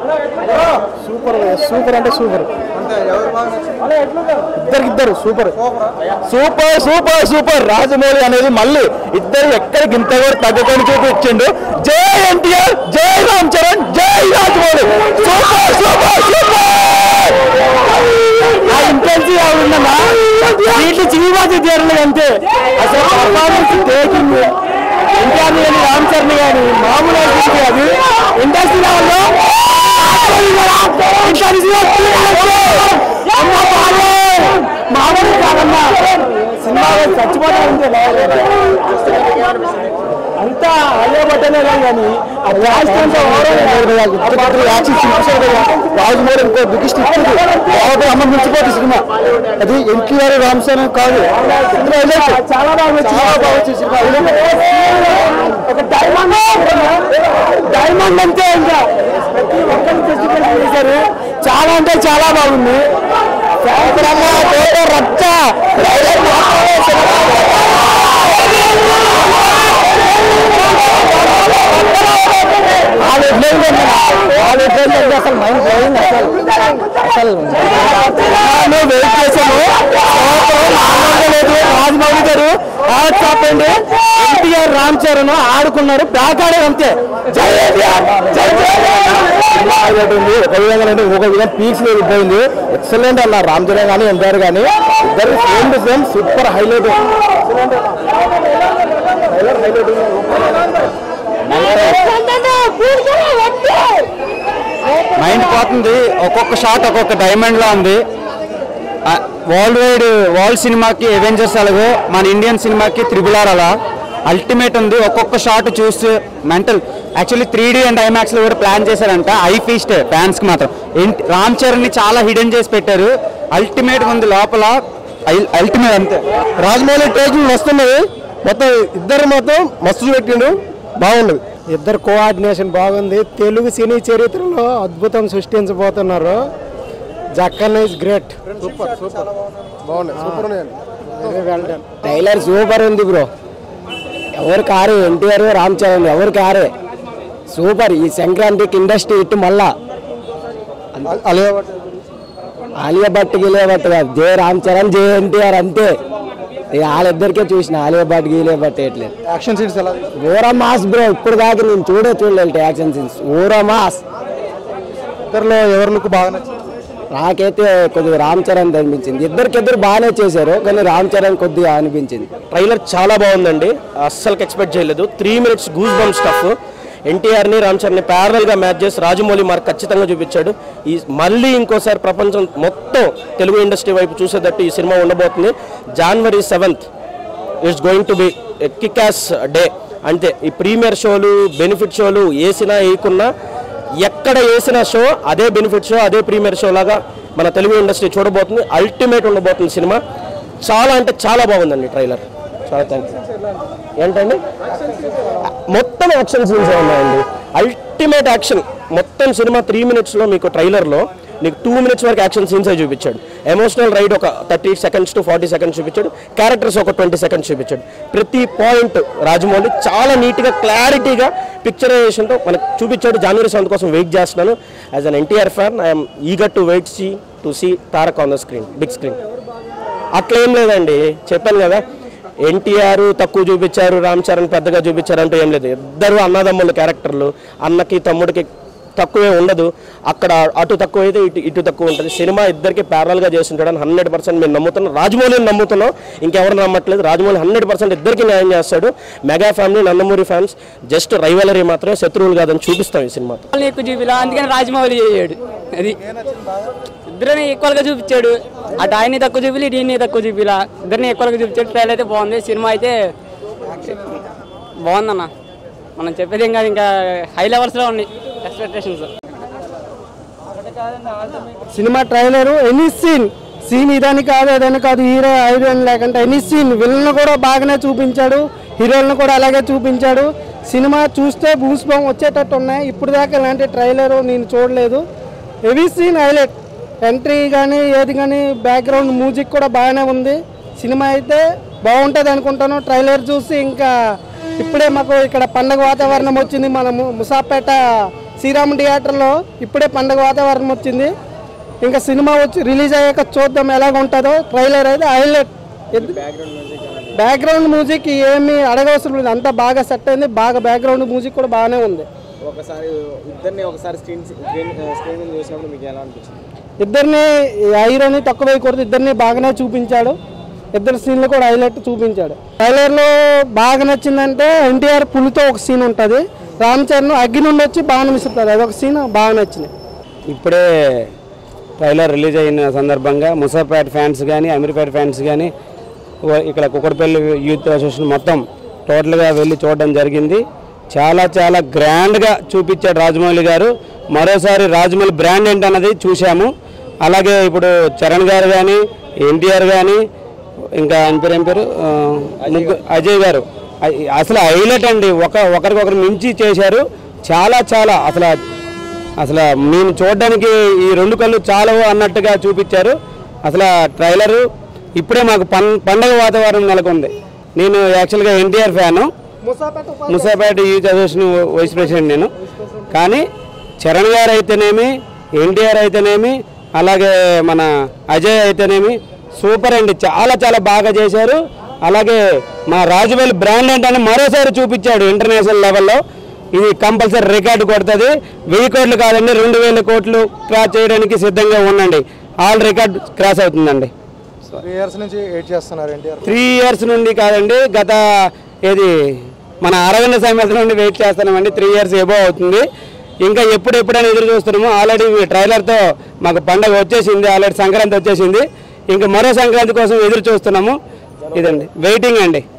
super super అంటే super అంటే ఎవరు బాగా నచ్చింది ఇద్దరికిద్దరు super super super super Rajamouli అనేది మళ్ళీ ఇద్దరు ఎక్కడికి ఇంత కూడా తగ్గకొని చూపించిండు జై ఎన్టీఆర్ జై రామ్ చరణ్ జై రాజమౌళి సూపర్ సూపర్ సూపర్ ఆ ఇంటెన్సివ్ ఉందమ్మా వీటి చీవాసి తీరలేదు అంతే అసలు పర్ఫార్మెన్స్ టేకింగ్ ఎన్టీఆర్ కానీ రామ్ చరణ్ కానీ మామూలు అది అది ఇండస్ట్రీ లెవెల్లో మామూలు కాదమ్మా సినిమాలో చచ్చిపోతా ఉంటే అంతా అదే బట్టనే కానీ ఆ లాస్ట్ అంతా రాజమౌళి ఇంకో బిగ్గెస్ట్ ఇస్తుంది అమ్మ మించిపోతుంది సినిమా అది ఎన్టీఆర్ రామ్ చరణ్ కాదు చాలా బాగా చాలా బాగా వచ్చింది సినిమా ఒక డైమండ్ డైమండ్ అంతే ఇంకా ప్రతి ఒక్కరిని ఫెస్టివల్ చేశారు చాలా అంటే చాలా బాగుంది శాంతరమ్మ తోట రచ్చ వాళ్ళు ఎట్లయింది వాళ్ళు ఎట్లయింది అంటే అసలు మైండ్ పోయింది అసలు అసలు నేను వెయిట్ చేశాను లేదు రాజమౌళి గారు హ్యాట్ చెప్పండి ఎన్టీఆర్ రామ్ చరణ్ ఆడుకున్నారు బ్యాక్ ఆడేది అంతే జై ఎన్టీఆర్ జై హైలైట్ ఉంది ఒక విధంగా అంటే ఒక విధంగా పీక్స్ పోయింది ఎక్సలెంట్ అన్న రామ్ చరణ్ కానీ ఎన్టీఆర్ కానీ ఇద్దరు same to same super highlight mind పోతుంది ఒక్కొక్క షాట్ ఒక్కొక్క డైమండ్ లా ఉంది వరల్డ్ వైడ్ వరల్డ్ సినిమాకి అవెంజర్స్ అలాగో మన ఇండియన్ సినిమాకి త్రిబుల్ ఆర్ అలా అల్టిమేట్ ఉంది ఒక్కొక్క షాట్ చూసి mental actually three D and IMAX లో కూడా ప్లాన్ చేశారంట ఐ ఫీస్ట్ ఫ్యాన్స్ కి మాత్రం ఎన్- రామ్ చరణ్ ని చాలా హిడెన్ చేసి పెట్టారు అల్టిమేట్ ఉంది లోపల అల్టిమేట్ అంతే రాజమౌళి టేకింగ్ వస్తున్నది మొత్తం ఇద్దరు మొత్తం మస్తు పెట్టిండు బాగున్నది ఇద్దరు కోఆర్డినేషన్ బాగుంది తెలుగు సినీ చరిత్రలో అద్భుతం సృష్టించబోతున్నారు Jakkanna is great super super బాగున్నాయి సూపర్ ఉన్నాయండి very well done trailer super ఉంది బ్రో ఎవరు కారు ఎన్టీఆర్ రామ్ చరణ్ ఎవరు కారే సూపర్ ఈ సంక్రాంతికి ఇండస్ట్రీ ఇటు మళ్ళా అలే ఆలియా భట్ గీలియా భట్ కాదు జే రామ్ చరణ్ జే ఎన్టీఆర్ అంతే ఇక వాళ్ళిద్దరికే చూసిన ఆలియా భట్ గీలియా భట్ ఎట్లేదు యాక్షన్ సీన్స్ ఎలా ఊరా మాస్ బ్రో ఇప్పుడు దాకా నేను చూడే చూడలేదు యాక్షన్ సీన్స్ ఊరా మాస్ ఇద్దరులో ఎవరి లుక్ బాగా నచ్చింది నాకైతే కొద్దిగా రామ్ చరణ్ అనిపించింది ఇద్దరికిద్దరు బాగానే చేశారు కానీ రామ్ చరణ్ కొద్దిగా అనిపించింది ట్రైలర్ చాలా బాగుందండి అస్సలు ఎక్స్పెక్ట్ చేయలేదు three minutes goose bump stuff ఎన్టీఆర్ని రామ్ చరణ్ని ప్యారల్గా మ్యాచ్ చేసి రాజమౌళి మార్క్ ఖచ్చితంగా చూపించాడు ఈ మళ్ళీ ఇంకోసారి ప్రపంచం మొత్తం తెలుగు ఇండస్ట్రీ వైపు చూసేటట్టు ఈ సినిమా ఉండబోతుంది జనవరి seventh it's going to be kickass day అంతే ఈ ప్రీమియర్ షోలు బెనిఫిట్ షోలు వేసినా వేయకున్నా ఎక్కడ వేసిన షో అదే బెనిఫిట్ షో అదే ప్రీమియర్ షో లాగా మన తెలుగు ఇండస్ట్రీ చూడబోతుంది అల్టిమేట్ ఉండబోతుంది సినిమా చాలా అంటే చాలా బాగుందండి ట్రైలర్ చాలా థ్యాంక్స్ ఏంటండి మొత్తం యాక్షన్ సీన్స్ ఉన్నాయండి అల్టిమేట్ యాక్షన్ మొత్తం సినిమా త్రీ మినిట్స్లో మీకు ట్రైలర్లో నీకు టూ మినిట్స్ వరకు యాక్షన్ సీన్స్ చూపించాడు ఎమోషనల్ రైడ్ ఒక thirty seconds to forty seconds చూపించాడు క్యారెక్టర్స్ ఒక ట్వంటీ సెకండ్స్ చూపించాడు ప్రతి పాయింట్ రాజమౌళి చాలా నీట్గా క్లారిటీగా పిక్చరైజేషన్తో మనకు చూపించాడు జనవరి సెవెంత్ కోసం వెయిట్ చేస్తున్నాను as an NTR fan I'm eager to wait see to see Tarak on the screen big screen అట్లా ఏం లేదండి చెప్పాను కదా ఎన్టీఆర్ తక్కువ చూపించారు రామ్ చరణ్ పెద్దగా చూపించారు అంటూ ఏం లేదు ఇద్దరు అన్నదమ్ముల క్యారెక్టర్లు అన్నకి తమ్ముడికి తక్కువే ఉండదు అక్కడ అటు తక్కువ అయితే ఇటు ఇటు తక్కువ ఉంటుంది సినిమా ఇద్దరికి ప్యారల్గా చేస్తుంటాడని హండ్రెడ్ పర్సెంట్ మేము నమ్ముతున్నాం రాజమౌళిని నమ్ముతున్నాం ఇంకెవరు నమ్మట్లేదు రాజమౌళి హండ్రెడ్ పర్సెంట్ ఇద్దరికి న్యాయం చేస్తాడు mega family Nandamuri fans just rivalry మాత్రమే శత్రువులు కాదని చూపిస్తాం ఈ సినిమాతో రాజమౌళి ఎక్కువ చూపిలా అందుకని రాజమౌళి చేయాడు అది ఇద్దరిని ఈక్వల్ గా చూపించాడు అటు ఆయన్ని తక్కువ చూపిలి దీన్ని తక్కువ చూపిలా ఇద్దరిని ఈక్వల్ గా చూపించాడు ట్రైల్ అయితే బాగుంది సినిమా అయితే బాగుందన్న మనం చెప్పేది ఇంకా ఇంకా హై లెవెల్స్ లో ఉన్నాయి ఎక్స్పెక్టేషన్స్ సినిమా ట్రైలర్ ఎనీ సీన్ సీన్ ఇదని కాదు అదని కాదు హీరో హీరోయిన్ లేకుంటే ఎనీ సీన్ విలన్ కూడా బాగానే చూపించాడు హీరోయిన్ కూడా అలాగే చూపించాడు సినిమా చూస్తే భూస్భం వచ్చేటట్టు ఉన్నాయి ఇప్పుడు దాకా ఇలాంటి ట్రైలర్ నేను చూడలేదు హెవీ సీన్ హైలైట్ ఎంట్రీ కానీ ఏది కానీ బ్యాక్గ్రౌండ్ మ్యూజిక్ కూడా బాగానే ఉంది సినిమా అయితే బాగుంటుంది అనుకుంటాను ట్రైలర్ చూసి ఇంకా ఇప్పుడే మాకు ఇక్కడ పండగ వాతావరణం వచ్చింది మన ము- ముసాపేట శ్రీరామ్ థియేటర్లో ఇప్పుడే పండగ వాతావరణం వచ్చింది ఇంకా సినిమా వచ్చి రిలీజ్ అయ్యాక చూద్దాం ఎలాగ ఉంటుందో ట్రైలర్ అయితే హైలైట్ బ్యాక్గ్రౌండ్ మ్యూజిక్ ఏమీ అడగవసరం లేదు అంతా బాగా సెట్ అయింది బాగా బ్యాక్గ్రౌండ్ మ్యూజిక్ కూడా బాగానే ఉంది ఒకసారి ఇద్దరిని ఒకసారి స్క్రీన్ స్క్రీన్ స్క్రీన్ మీద చూసినప్పుడు మీకు ఎలా అనిపించింది ఇద్దరిని హీరోని తక్కువ వేయకూడదు ఇద్దరిని బాగానే చూపించాడు ఇద్దరు సీన్లు కూడా హైలైట్ చూపించాడు ట్రైలర్లో బాగా నచ్చిందంటే ఎన్టీఆర్ పులితో ఒక సీన్ ఉంటుంది రామ్ చరణ్ అగ్గి నుండి వచ్చి బాగా విసురుతుంది అదొక సీన్ బాగా నచ్చింది ఇప్పుడే ట్రైలర్ రిలీజ్ అయిన సందర్భంగా ముసాపేట్ ఫ్యాన్స్ కానీ అమీర్పేట ఫ్యాన్స్ కానీ ఇక్కడ కుక్కడపల్లి యూత్ అసోసియేషన్ మొత్తం టోటల్గా వెళ్ళి చూడడం జరిగింది చాలా చాలా గ్రాండ్గా చూపించాడు రాజమౌళి గారు మరోసారి రాజమౌళి బ్రాండ్ ఏంటన్నది చూశాము అలాగే ఇప్పుడు చరణ్ గారు కానీ ఎన్టీఆర్ కానీ ఇంకా ఆయన పేరు ఏం పేరు ఆ, ముగ్గురు- అజయ్ గారు అ- అసలు హైలైట్ అండి ఒక ఒకరికొకరు మించి చేశారు చాలా చాలా అసలు అసలు మేము చూడడానికి ఈ రెండు కళ్ళు చాలవు అన్నట్టుగా చూపించారు అసలు ట్రైలరు ఇప్పుడే మాకు పం పండగ వాతావరణం నెలకొంది నేను యాక్చువల్గా NTR fan Moosapet youth association vice president నేను కానీ చరణ్ గారు అయితేనేమి ఎన్టీఆర్ అయితేనేమి అలాగే మన అజయ్ అయితేనేమి సూపర్ అండి చాలా చాలా బాగా చేశారు అలాగే మా రాజువేలి బ్రాండ్ ఏంటని మరోసారి చూపించాడు ఇంటర్నేషనల్ లెవెల్లో ఇది కంపల్సరీ రికార్డు కొడుతుంది వెయ్యి కోట్లు కాదండి రెండు వేల కోట్లు క్రాస్ చేయడానికి సిద్ధంగా ఉండండి ఆల్ రికార్డ్ క్రాస్ అవుతుందండి త్రీ ఇయర్స్ నుంచి వెయిట్ చేస్తున్నారు ఎన్టీఆర్ త్రీ ఇయర్స్ నుండి కాదండి గత ఏది మన అరవింద సమేత నుండి వెయిట్ చేస్తున్నామండి త్రీ ఇయర్స్ ఎబో అవుతుంది ఇంకా ఎప్పుడు ఎప్పుడైనా ఎదురు చూస్తున్నాము ఆల్రెడీ ట్రైలర్తో మాకు పండగ వచ్చేసింది ఆల్రెడీ సంక్రాంతి వచ్చేసింది ఇంకా మరో సంక్రాంతి కోసం ఎదురు చూస్తున్నాము ఇదండి వెయిటింగ్ అండి